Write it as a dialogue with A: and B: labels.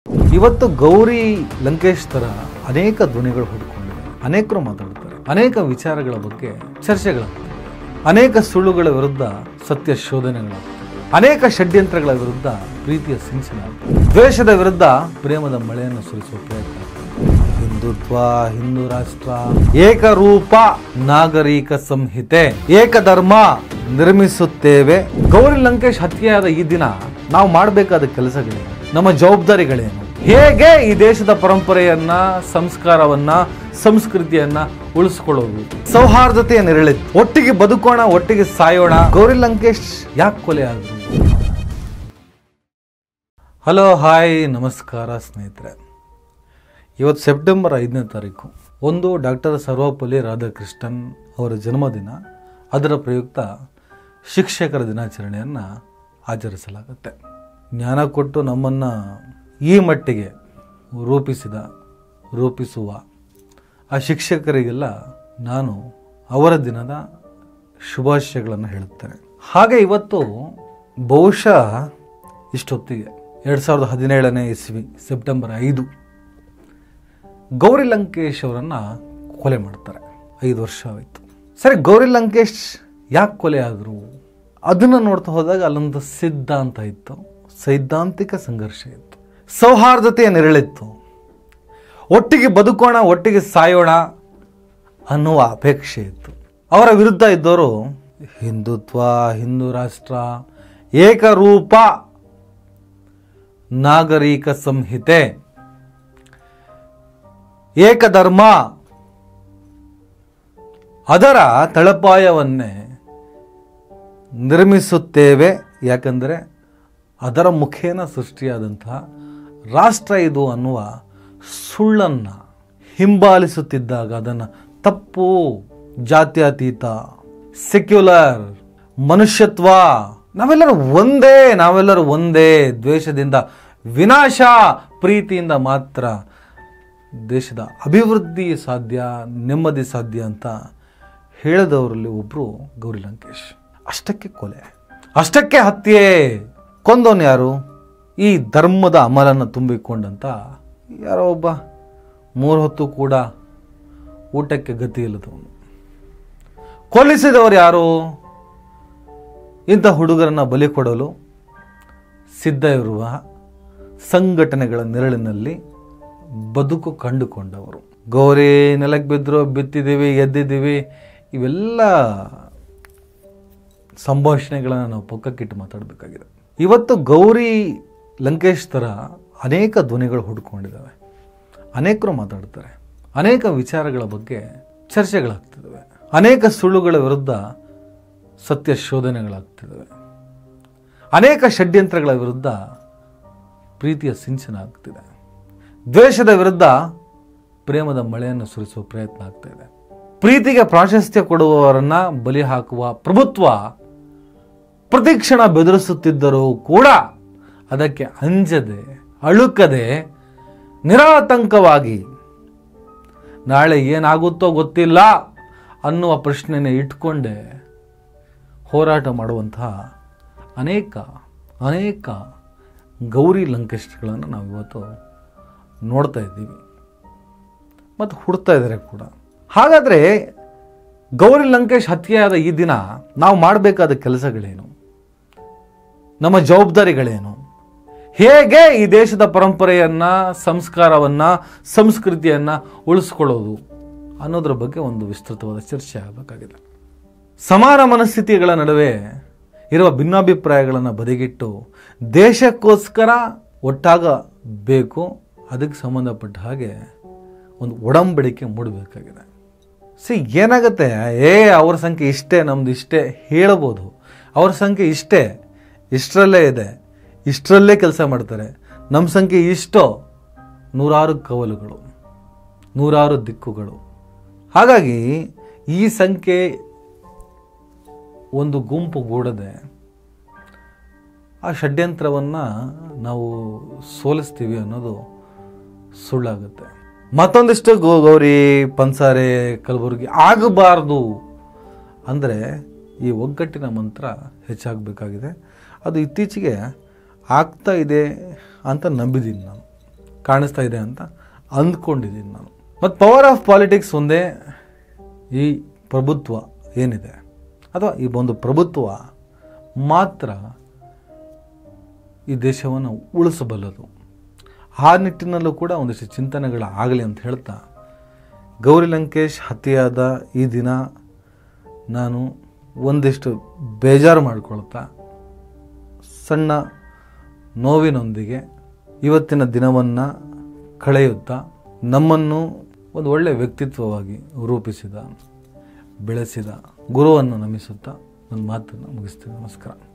A: ಇವತ್ತು ಗೌರಿ ಲಂಕೇಶ್ ತರ ಅನೇಕ ಧ್ವನಿಗಳು ಹುಡುಕೊಂಡಿವೆ ಅನೇಕರು ಮಾತಾಡ್ತಾರೆ ಅನೇಕ ವಿಚಾರಗಳ ಬಗ್ಗೆ ಚರ್ಚೆಗಳಾಗ್ತವೆ ಅನೇಕ ಸುಳ್ಳುಗಳ ವಿರುದ್ಧ ಸತ್ಯ ಶೋಧನೆಗಳಾಗ್ತವೆ ಅನೇಕ ಷಡ್ಯಂತ್ರಗಳ ವಿರುದ್ಧ ಪ್ರೀತಿಯ ಸಿಂಚನ ಆಗ್ತದೆ. ದ್ವೇಷದ ವಿರುದ್ಧ ಪ್ರೇಮದ ಮಳೆಯನ್ನು ಸುರಿಸುವ ಪ್ರಯತ್ನ ಆಗ್ತದೆ. ಹಿಂದುತ್ವ ಹಿಂದೂ ರಾಷ್ಟ್ರ ಏಕರೂಪ ನಾಗರಿಕ ಸಂಹಿತೆ ಏಕಧರ್ಮ ನಿರ್ಮಿಸುತ್ತೇವೆ ಗೌರಿ ಲಂಕೇಶ್ ಹತ್ಯೆಯಾದ ಈ ದಿನ ನಾವು ಮಾಡಬೇಕಾದ ಕೆಲಸಗಳೇನು ನಮ್ಮ ಜವಾಬ್ದಾರಿಗಳೇನು ಹೇಗೆ ಈ ದೇಶದ ಪರಂಪರೆಯನ್ನ ಸಂಸ್ಕಾರವನ್ನ ಸಂಸ್ಕೃತಿಯನ್ನ ಉಳಿಸ್ಕೊಳ್ಳೋದು ಸೌಹಾರ್ದತೆಯ ನೆರಳಿತ್ತು ಒಟ್ಟಿಗೆ ಬದುಕೋಣ ಒಟ್ಟಿಗೆ ಸಾಯೋಣ ಗೌರಿ ಲಂಕೇಶ್ ಯಾಕೆ ಕೊಲೆ ಆದ್ರು ಹಲೋ ಹಾಯ್ ನಮಸ್ಕಾರ ಸ್ನೇಹಿತರೆ ಇವತ್ತು ಸೆಪ್ಟೆಂಬರ್ ಐದನೇ ತಾರೀಕು ಒಂದು ಡಾಕ್ಟರ್ ಸರ್ವಪಲ್ಲಿ ರಾಧಾಕೃಷ್ಣನ್ ಅವರ ಜನ್ಮದಿನ ಅದರ ಪ್ರಯುಕ್ತ ಶಿಕ್ಷಕರ ದಿನಾಚರಣೆಯನ್ನು ಆಚರಿಸಲಾಗುತ್ತೆ ಜ್ಞಾನ ಕೊಟ್ಟು ನಮ್ಮನ್ನು ಈ ಮಟ್ಟಿಗೆ ರೂಪಿಸಿದ ರೂಪಿಸುವ ಆ ಶಿಕ್ಷಕರಿಗೆಲ್ಲ ನಾನು ಅವರ ದಿನದ ಶುಭಾಶಯಗಳನ್ನು ಹೇಳುತ್ತೇನೆ ಹಾಗೆ ಇವತ್ತು ಬಹುಶಃ ಇಷ್ಟೊತ್ತಿಗೆ ಎರಡು ಸಾವಿರದ ಹದಿನೇಳನೇ ಇಸ್ವಿ ಸೆಪ್ಟೆಂಬರ್ ಐದು ಗೌರಿ ಲಂಕೇಶ್ ಅವರನ್ನು ಕೊಲೆ ಮಾಡ್ತಾರೆ ಐದು ವರ್ಷ ಆಯಿತು ಸರಿ ಗೌರಿ ಲಂಕೇಶ್ ಯಾಕೆ ಕೊಲೆ ಆದರು ಅದನ್ನು ನೋಡ್ತಾ ಹೋದಾಗ ಅಲ್ಲೊಂದು ಸಿದ್ಧಾಂತ ಇತ್ತು ಸೈದ್ಧಾಂತಿಕ ಸಂಘರ್ಷ ಇತ್ತು ಸೌಹಾರ್ದತೆಯ ನೆರಳಿತ್ತು ಒಟ್ಟಿಗೆ ಬದುಕೋಣ ಒಟ್ಟಿಗೆ ಸಾಯೋಣ ಅನ್ನುವ ಅಪೇಕ್ಷೆ ಇತ್ತು ಅವರ ವಿರುದ್ಧ ಇದ್ದವರು ಹಿಂದುತ್ವ ಹಿಂದೂ ರಾಷ್ಟ್ರ ಏಕರೂಪ ನಾಗರಿಕ ಸಂಹಿತೆ ಏಕಧರ್ಮ ಅದರ ತಳಪಾಯವನ್ನೇ ನಿರ್ಮಿಸುತ್ತೇವೆ ಯಾಕಂದರೆ ಅದರ ಮುಖೇನ ಸೃಷ್ಟಿಯಾದಂತಹ ರಾಷ್ಟ್ರ ಇದು ಅನ್ನುವ ಸುಳ್ಳನ್ನು ಹಿಂಬಾಲಿಸುತ್ತಿದ್ದಾಗ ಅದನ್ನು ತಪ್ಪು ಜಾತ್ಯತೀತ ಸೆಕ್ಯುಲರ್ ಮನುಷ್ಯತ್ವ ನಾವೆಲ್ಲರೂ ಒಂದೇ ನಾವೆಲ್ಲರೂ ಒಂದೇ ದ್ವೇಷದಿಂದ ವಿನಾಶ ಪ್ರೀತಿಯಿಂದ ಮಾತ್ರ ದೇಶದ ಅಭಿವೃದ್ಧಿ ಸಾಧ್ಯ ನೆಮ್ಮದಿ ಸಾಧ್ಯ ಅಂತ ಹೇಳಿದವರಲ್ಲಿ ಒಬ್ಬರು ಗೌರಿ ಲಂಕೇಶ್ ಅಷ್ಟಕ್ಕೆ ಕೊಲೆ ಅಷ್ಟಕ್ಕೆ ಹತ್ಯೆ ಕೊಂದವನು ಯಾರು ಈ ಧರ್ಮದ ಅಮಲನ್ನು ತುಂಬಿಕೊಂಡಂತ ಯಾರೋ ಒಬ್ಬ ಮೂರು ಹೊತ್ತು ಕೂಡ ಊಟಕ್ಕೆ ಗತಿ ಇಲ್ಲದವನು ಕೊಲ್ಲಿಸಿದವರು ಯಾರು ಇಂಥ ಹುಡುಗರನ್ನ ಬಲಿ ಕೊಡಲು ಸಿದ್ಧ ಇರುವ ಸಂಘಟನೆಗಳ ನೆರಳಿನಲ್ಲಿ ಬದುಕು ಕಂಡುಕೊಂಡವರು ಗೌರಿ ನೆಲಕ್ಕೆ ಬಿದ್ದರು ಬಿತ್ತಿದ್ದೀವಿ ಎದ್ದಿದ್ದೀವಿ ಇವೆಲ್ಲ ಸಂಭಾಷಣೆಗಳನ್ನು ನಾವು ಪಕ್ಕಕ್ಕಿಟ್ಟು ಮಾತಾಡಬೇಕಾಗಿದೆ ಇವತ್ತು ಗೌರಿ ಲಂಕೇಶ್ ಥರ ಅನೇಕ ಧ್ವನಿಗಳು ಹುಡ್ಕೊಂಡಿದ್ದಾವೆ ಅನೇಕರು ಮಾತಾಡ್ತಾರೆ ಅನೇಕ ವಿಚಾರಗಳ ಬಗ್ಗೆ ಚರ್ಚೆಗಳಾಗ್ತಿದ್ದಾವೆ ಅನೇಕ ಸುಳ್ಳುಗಳ ವಿರುದ್ಧ ಸತ್ಯ ಶೋಧನೆಗಳಾಗ್ತಿದ್ದಾವೆ ಅನೇಕ ಷಡ್ಯಂತ್ರಗಳ ವಿರುದ್ಧ ಪ್ರೀತಿಯ ಸಿಂಚನ ಆಗ್ತಿದೆ ದ್ವೇಷದ ವಿರುದ್ಧ ಪ್ರೇಮದ ಮಳೆಯನ್ನು ಸುರಿಸುವ ಪ್ರಯತ್ನ ಆಗ್ತಾ ಇದೆ ಪ್ರೀತಿಗೆ ಪ್ರಾಶಸ್ತ್ಯ ಕೊಡುವವರನ್ನ ಬಲಿ ಹಾಕುವ ಪ್ರಭುತ್ವ ಪ್ರತಿಕ್ಷಣ ಬೆದರಿಸುತ್ತಿದ್ದರೂ ಕೂಡ ಅದಕ್ಕೆ ಅಂಜದೆ ಅಳುಕದೆ ನಿರಾತಂಕವಾಗಿ ನಾಳೆ ಏನಾಗುತ್ತೋ ಗೊತ್ತಿಲ್ಲ ಅನ್ನುವ ಪ್ರಶ್ನೆನ ಇಟ್ಕೊಂಡೆ ಹೋರಾಟ ಮಾಡುವಂತಹ ಅನೇಕ ಅನೇಕ ಗೌರಿ ಲಂಕೇಶ್ಗಳನ್ನು ನಾವು ಇವತ್ತು ನೋಡ್ತಾ ಇದ್ದೀವಿ ಮತ್ತು ಹುಡ್ತಾ ಇದ್ದಾರೆ ಕೂಡ ಹಾಗಾದರೆ ಗೌರಿ ಲಂಕೇಶ್ ಹತ್ಯೆಯಾದ ಈ ದಿನ ನಾವು ಮಾಡಬೇಕಾದ ಕೆಲಸಗಳೇನು ನಮ್ಮ ಜವಾಬ್ದಾರಿಗಳೇನು ಹೇಗೆ ಈ ದೇಶದ ಪರಂಪರೆಯನ್ನ ಸಂಸ್ಕಾರವನ್ನ ಸಂಸ್ಕೃತಿಯನ್ನ ಉಳಿಸ್ಕೊಳ್ಳೋದು ಅನ್ನೋದ್ರ ಬಗ್ಗೆ ಒಂದು ವಿಸ್ತೃತವಾದ ಚರ್ಚೆ ಆಗಬೇಕಾಗಿದೆ ಸಮಾನ ಮನಸ್ಥಿತಿಗಳ ನಡುವೆ ಇರುವ ಭಿನ್ನಾಭಿಪ್ರಾಯಗಳನ್ನು ಬದಿಗಿಟ್ಟು ದೇಶಕ್ಕೋಸ್ಕರ ಒಟ್ಟಾಗಬೇಕು ಅದಕ್ಕೆ ಸಂಬಂಧಪಟ್ಟ ಹಾಗೆ ಒಂದು ಒಡಂಬಡಿಕೆ ಮೂಡಬೇಕಾಗಿದೆ ಸಿ ಏನಾಗುತ್ತೆ ಏ ಅವ್ರ ಸಂಖ್ಯೆ ಇಷ್ಟೇ ನಮ್ದು ಇಷ್ಟೇ ಹೇಳ್ಬೋದು ಅವ್ರ ಸಂಖ್ಯೆ ಇಷ್ಟೇ ಇಷ್ಟರಲ್ಲೇ ಇದೆ ಇಷ್ಟರಲ್ಲೇ ಕೆಲಸ ಮಾಡ್ತಾರೆ ನಮ್ಮ ಸಂಖ್ಯೆ ಇಷ್ಟೋ ನೂರಾರು ಕವಲುಗಳು ನೂರಾರು ದಿಕ್ಕುಗಳು ಹಾಗಾಗಿ ಈ ಸಂಖ್ಯೆ ಒಂದು ಗುಂಪು ಗೂಡದೆ ಆ ಷಡ್ಯಂತ್ರವನ್ನು ನಾವು ಸೋಲಿಸ್ತೀವಿ ಅನ್ನೋದು ಸುಳ್ಳಾಗುತ್ತೆ ಮತ್ತೊಂದಿಷ್ಟು ಗೋ ಗೌರಿ ಪನ್ಸಾರೆ ಕಲಬುರಗಿ ಆಗಬಾರ್ದು ಅಂದರೆ ಈ ಒಗ್ಗಟ್ಟಿನ ಮಂತ್ರ ಹೆಚ್ಚಾಗಬೇಕಾಗಿದೆ ಅದು ಇತ್ತೀಚೆಗೆ ಆಗ್ತಾ ಇದೆ ಅಂತ ನಂಬಿದ್ದೀನಿ ನಾನು ಕಾಣಿಸ್ತಾ ಇದೆ ಅಂತ ಅಂದ್ಕೊಂಡಿದ್ದೀನಿ ನಾನು ಮತ್ತು ಪವರ್ ಆಫ್ ಪಾಲಿಟಿಕ್ಸ್ ಒಂದೇ ಈ ಪ್ರಭುತ್ವ ಏನಿದೆ ಅಥವಾ ಈ ಒಂದು ಪ್ರಭುತ್ವ ಮಾತ್ರ ಈ ದೇಶವನ್ನು ಉಳಿಸಬಲ್ಲದು ಆ ನಿಟ್ಟಿನಲ್ಲೂ ಕೂಡ ಒಂದಿಷ್ಟು ಚಿಂತನೆಗಳು ಆಗಲಿ ಅಂತ ಹೇಳ್ತಾ ಗೌರಿ ಲಂಕೇಶ್ ಹತ್ಯೆಯಾದ ಈ ದಿನ ನಾನು ಒಂದಿಷ್ಟು ಬೇಜಾರು ಮಾಡಿಕೊಳ್ತಾ ಸಣ್ಣ ನೋವಿನೊಂದಿಗೆ ಇವತ್ತಿನ ದಿನವನ್ನು ಕಳೆಯುತ್ತಾ ನಮ್ಮನ್ನು ಒಂದು ಒಳ್ಳೆಯ ವ್ಯಕ್ತಿತ್ವವಾಗಿ ರೂಪಿಸಿದ ಬೆಳೆಸಿದ ಗುರುವನ್ನು ನಮಿಸುತ್ತಾ ನನ್ನ ಮಾತನ್ನು ಮುಗಿಸ್ತೀನಿ ನಮಸ್ಕಾರ